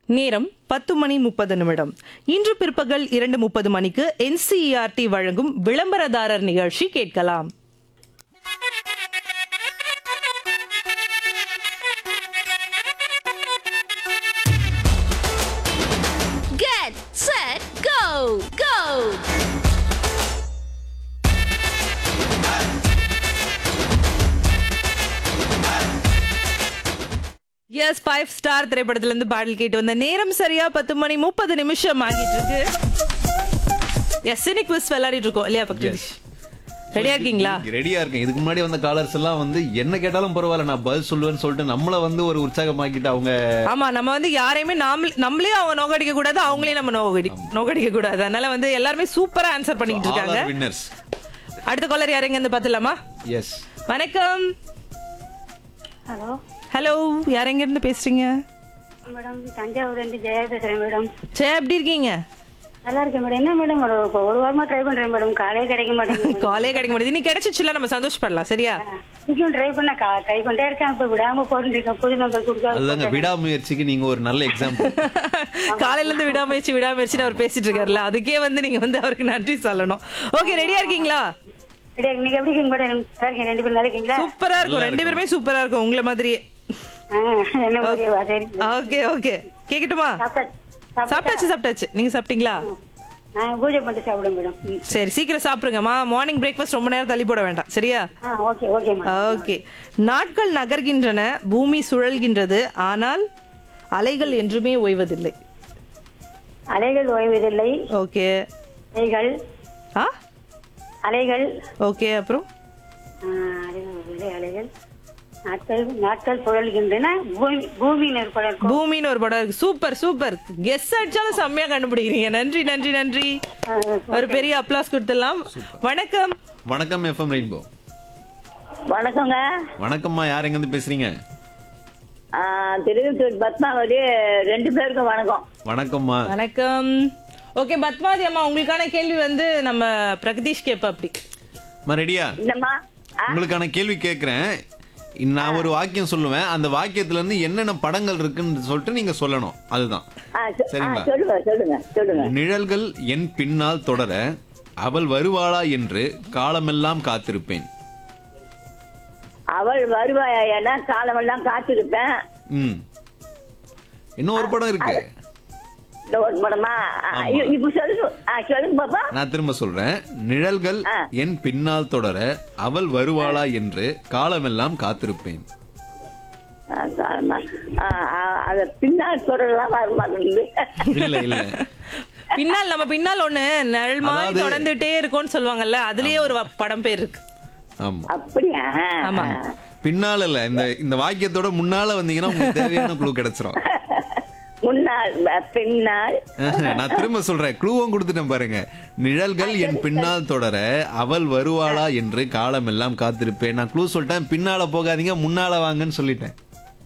நேரம் பத்து மணி முப்பது நிமிடம் இன்று பிற்பகல் இரண்டு முப்பது மணிக்கு என்சிஇஆர்டி வழங்கும் விளம்பரதாரர் நிகழ்ச்சி கேட்கலாம் Get set go go yes five star திரைப்படத்துல இருந்து பாடல் கேட்டு வந்த நேரம் சரியா பத்து மணி முப்பது நிமிஷம் ஆகிட்டு இருக்கு எஸ் சினிக் குவிஸ் விளையாடிட்டு இருக்கோம் இல்லையா பக்திஷ் ரெடியா இருக்கீங்களா ரெடியா இருக்கேன் இதுக்கு முன்னாடி வந்த காலர்ஸ் எல்லாம் வந்து என்ன கேட்டாலும் பரவாயில்ல நான் பதில் சொல்லுவேன்னு சொல்லிட்டு நம்மள வந்து ஒரு உற்சாகமாக்கிட்டு அவங்க ஆமா நம்ம வந்து யாரையுமே நாம நம்மளே அவங்க நோக்கடிக்க கூடாது அவங்களே நம்ம நோக்கடி நோக்கடிக்க கூடாது அதனால வந்து எல்லாருமே சூப்பரா ஆன்சர் பண்ணிட்டு இருக்காங்க வின்னர்ஸ் அடுத்த காலர் யாரைங்க இருந்து பாத்துலாமா எஸ் வணக்கம் ஹலோ ஹலோ யாரெங்க இருந்து பேசுறீங்க மேடம் தஞ்சாவூர் இருந்து ஜெயா பேசுறேன் மேடம் சே எப்படி இருக்கீங்க நல்லா இருக்கேன் மேடம் என்ன மேடம் ஒரு இப்போ ஒரு வாரமா ட்ரை பண்றேன் மேடம் காலே கிடைக்க மாட்டேங்குது காலே கிடைக்க முடியுது இன்னைக்கு கிடைச்சிச்சுல நம்ம சந்தோஷப்படலாம் சரியா இன்னும் ட்ரை பண்ண ட்ரை பண்ணிட்டே இருக்கேன் இப்போ விடாம போட்டுருக்கேன் புது நம்பர் கொடுக்காது அதுதாங்க விடாமுயற்சிக்கு நீங்க ஒரு நல்ல எக்ஸாம்பிள் காலையில இருந்து விடாமுயற்சி விடாமுயற்சின்னு அவர் பேசிட்டு இருக்காருல்ல அதுக்கே வந்து நீங்க வந்து அவருக்கு நன்றி சொல்லணும் ஓகே ரெடியா இருக்கீங்களா ரெடியா இன்னைக்கு எப்படி இருக்கீங்க மேடம் நல்லா இருக்கீங்க ரெண்டு பேரும் நல்லா இருக்கீங்களா சூப்பரா இருக்கும் ரெண்டு பேருமே சூப்பரா இருக்கும் உங்களை மாதிரியே ஆ, என்ன ஓகேவா சரி ஓகே ஓகே கேக்கட்டுமா சாப்பிட்டாச்சு சாப்பிட்டா சாப்பிட்டாச்சு சாப்பிட்டாச்சு நீங்க சாப்பிட்டீங்களா நான் பூஜை பண்ணிட்டு சாப்பிடுவேன் மேடம் ம். சரி சீக்கிரம் சாப்பிடுங்கம்மா மார்னிங் பிரேக்ஃபாஸ்ட் ரொம்ப நேரம் தள்ளி போட வேண்டாம் சரியா ஆ ஓகே ஓகே மேடம் ஓகே நாட்கள் நகர்கின்றன பூமி சுழல்கின்றது ஆனால் அலைகள் என்றுமே ஓய்வதில்லை அலைகள் ஓய்வதில்லை ஓகே அலைகள் ஆ அலைகள் ஓகே அப்புறம் ஆ, அலைகள் ஓய்வதில்லை, அலைகள் நாட்கள் நாட்கள் சுழல்கின்றன பூமி பூமியின் ஏற்பட இருக்கும் பூமின்னு ஒரு படம் இருக்கு சூப்பர் சூப்பர் கெஸ் அடிச்சாலும் செம்மையா கண்டுபிடிக்கிறீங்க நன்றி நன்றி நன்றி ஒரு பெரிய அப்ளாஸ் கொடுத்துடலாம் வணக்கம் வணக்கம் எஃப்எம் ரெயின்போ வணக்கங்க வணக்கம்மா யார் எங்க இருந்து பேசுறீங்க ஆ, திருவித்தூர் பத்மாவதி ரெண்டு பேருக்கும் வணக்கம் வணக்கம்மா வணக்கம் ஓகே பத்மாவதி அம்மா உங்களுக்கான கேள்வி வந்து நம்ம பிரகதீஷ் கேப்ப அப்படி அம்மா ரெடியா என்னம்மா ஆ, உங்களுக்கான கேள்வி கேக்குறேன் நான் ஒரு வாக்கியம் சொல்லுவேன் அந்த வாக்கியத்துல இருந்து என்னென்ன படங்கள் இருக்குன்னு சொல்லிட்டு நீங்க சொல்லணும் அதுதான் ஆ, சொ- ஆ, சரிங்களா? சொல்லுங்க சொல்லுங்க சொல்லுங்க நிழல்கள் என் பின்னால் தொடர அவள் வருவாளா என்று காலமெல்லாம் காத்திருப்பேன் அவள் வருவாயா என காலமெல்லாம் காத்திருப்பேன் ம் இன்னும் ஒரு படம் இருக்கு இந்த ஒரு படமா ஆ, ஆமா. இ- இப்ப சொல்லுங்க ஆ, சொல்லுங்க பாப்பா நான் திரும்ப சொல்றேன் நிழல்கள் ஆ. என் பின்னால் தொடர அவள் வருவாளா என்று காலமெல்லாம் காத்திருப்பேன் ஆ, காலமா. ஆ, ஆ, அத பின்னால் தொடரலாம் வர மாட்டேங்குது இல்ல இல்ல பின்னால் நம்ம பின்னால் ஒண்ணு நிழல் மாதிரி அதாவது- தொடர்ந்துட்டே இருக்கும்னு சொல்லுவாங்கல்ல அதுலயே ஒரு வ- படம் பேர் இருக்கு ஆமா அப்படியா ஆமா. பின்னால இல்ல இந்த இந்த வாக்கியத்தோட முன்னால வந்தீங்கன்னா உங்களுக்கு தேவையான குழு கிடைச்சிரும் முன்னால் அ, பின்னால் நான் திரும்ப சொல்றேன் க்ளூவும் கொடுத்துட்டேன் பாருங்க நிழல்கள் என் பின்னால் தொடர அவள் வருவாளா என்று காலமெல்லாம் காத்திருப்பேன் நான் க்ளூ சொல்லிட்டேன் பின்னால போகாதீங்க முன்னால வாங்கன்னு சொல்லிட்டேன்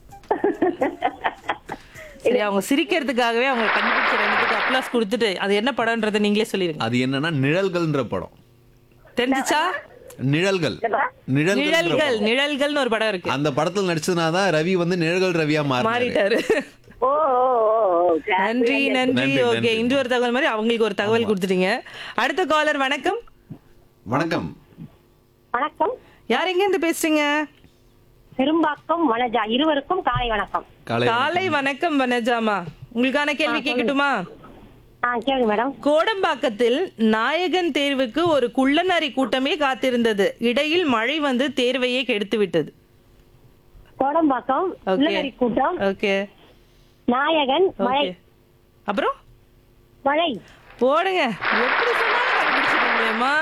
சரி அவங்க சிரிக்கிறதுக்காகவே அவங்க கண்டுபிடிச்ச ரெண்டுத்துக்கு அப்ளாஸ் கொடுத்துட்டு அது என்ன படம்ன்றதை நீங்களே சொல்லிருங்க அது என்னன்னா நிழல்கள்ன்ற படம் தெரிஞ்சுச்சா நிழல்கள் நிழல்கள் நிழல்கள் நிழல்கள்னு ஒரு படம் இருக்கு அந்த படத்துல நடிச்சதுனாதான் ரவி வந்து நிழல்கள் ரவியா மாறினாரு மாறிட்டாரு ஓ ஓ, ஓ, ஓ. நன்றி நன்றி நன்றி, ஓகே நன்றி. இன்று ஒரு தகவல் மாதிரி அவங்களுக்கு ஒரு தகவல் கொடுத்துட்டீங்க அடுத்த காலர் வணக்கம் வணக்கம் வணக்கம் யார் எங்க இருந்து பேசுறீங்க பெரும்பாக்கம் வனஜா இருவருக்கும் காலை வணக்கம் காலை காலை வணக்கம் வனஜாமா உங்களுக்கான கேள்வி கேட்கட்டுமா ஆ கேளுங்க மேடம் கோடம்பாக்கத்தில் நாயகன் தேர்வுக்கு ஒரு குள்ளநரி கூட்டமே காத்திருந்தது இடையில் மழை வந்து தேர்வையே கெடுத்து விட்டது கோடம்பாக்கம் ஓகே உள்ளகரி கூட்டம் ஓகே நாயகன் மழை ஓகே அப்புறம் மழை போடுங்க எப்படி சொன்னாலும் கண்டுபிடிச்சிருக்கீங்களேம்மா